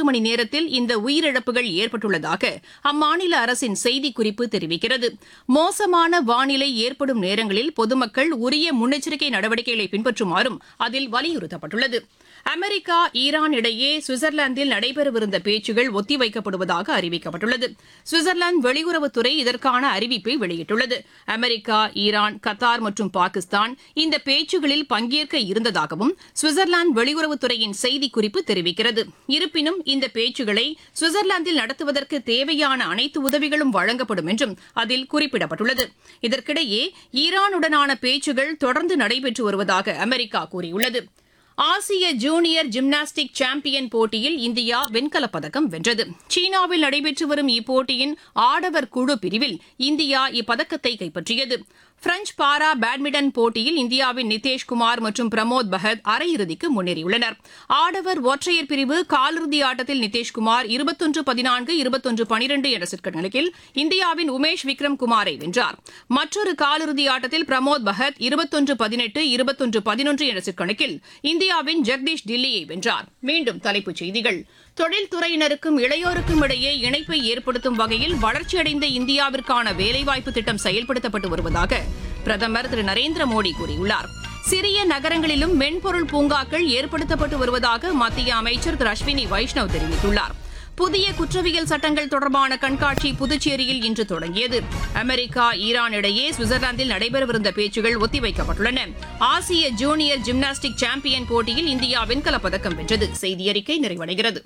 நான்கு மணி நேரத்தில் இந்த உயிரிழப்புகள் ஏற்பட்டுள்ளதாக அம்மாநில அரசின் செய்திக்குறிப்பு தெரிவிக்கிறது மோசமான வானிலை ஏற்படும் நேரங்களில் பொதுமக்கள் உரிய முன்னெச்சரிக்கை நடவடிக்கைகளை பின்பற்றுமாறும் அதில் வலியுறுத்தப்பட்டுள்ளது அமெரிக்கா ஈரான் இடையே சுவிட்சர்லாந்தில் நடைபெறவிருந்த பேச்சுகள் ஒத்திவைக்கப்படுவதாக அறிவிக்கப்பட்டுள்ளது சுவிட்சர்லாந்து வெளியுறவுத்துறை இதற்கான அறிவிப்பை வெளியிட்டுள்ளது அமெரிக்கா ஈரான் கத்தார் மற்றும் பாகிஸ்தான் இந்த பேச்சுகளில் பங்கேற்க இருந்ததாகவும் சுவிட்சர்லாந்து வெளியுறவுத்துறையின் செய்திக்குறிப்பு தெரிவிக்கிறது இருப்பினும் இந்த பேச்சுகளை சுவிட்சர்லாந்தில் நடத்துவதற்கு தேவையான அனைத்து உதவிகளும் வழங்கப்படும் என்றும் அதில் குறிப்பிடப்பட்டுள்ளது இதற்கிடையே ஈரானுடனான பேச்சுகள் தொடர்ந்து நடைபெற்று வருவதாக அமெரிக்கா கூறியுள்ளது ஆசிய ஜூனியர் ஜிம்னாஸ்டிக் சாம்பியன் போட்டியில் இந்தியா வெண்கலப் பதக்கம் வென்றது சீனாவில் நடைபெற்று வரும் இப்போட்டியின் ஆடவர் குழு பிரிவில் இந்தியா இப்பதக்கத்தை கைப்பற்றியது பிரெஞ்ச் பாரா பேட்மிண்டன் போட்டியில் இந்தியாவின் நிதேஷ்குமார் மற்றும் பிரமோத் பகத் அரையிறுதிக்கு முன்னேறியுள்ளனர் ஆடவர் ஒற்றையர் பிரிவு காலிறுதி ஆட்டத்தில் நிதேஷ்குமார் இருபத்தொன்று பதினான்கு இருபத்தொன்று பனிரெண்டு என்ற செட் கணக்கில் இந்தியாவின் உமேஷ் விக்ரம் குமாரை வென்றார் மற்றொரு காலிறுதி ஆட்டத்தில் பிரமோத் பகத் இருபத்தொன்று பதினெட்டு இருபத்தொன்று பதினொன்று என்ற செட் கணக்கில் இந்தியாவின் ஜெகதீஷ் டில்லியை வென்றார் மீண்டும் தலைப்புச் செய்திகள் தொழில்துறையினருக்கும் இளையோருக்கும் இடையே இணைப்பை ஏற்படுத்தும் வகையில் வளர்ச்சியடைந்த இந்தியாவிற்கான வேலைவாய்ப்பு திட்டம் செயல்படுத்தப்பட்டு வருவதாக பிரதமர் திரு நரேந்திர மோடி கூறியுள்ளார் சிறிய நகரங்களிலும் மென்பொருள் பூங்காக்கள் ஏற்படுத்தப்பட்டு வருவதாக மத்திய அமைச்சர் திரு அஸ்வினி வைஷ்ணவ் தெரிவித்துள்ளார் புதிய குற்றவியல் சட்டங்கள் தொடர்பான கண்காட்சி புதுச்சேரியில் இன்று தொடங்கியது அமெரிக்கா ஈரான் இடையே சுவிட்சர்லாந்தில் நடைபெறவிருந்த பேச்சுகள் ஒத்திவைக்கப்பட்டுள்ளன ஆசிய ஜூனியர் ஜிம்னாஸ்டிக் சாம்பியன் போட்டியில் இந்தியா வெண்கலப் பதக்கம் வென்றது செய்தியறிக்கை நிறைவடைகிறது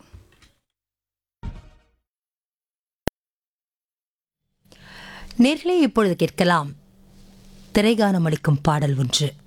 நேர்களே இப்பொழுது கேட்கலாம் திரைகானம் அளிக்கும் பாடல் ஒன்று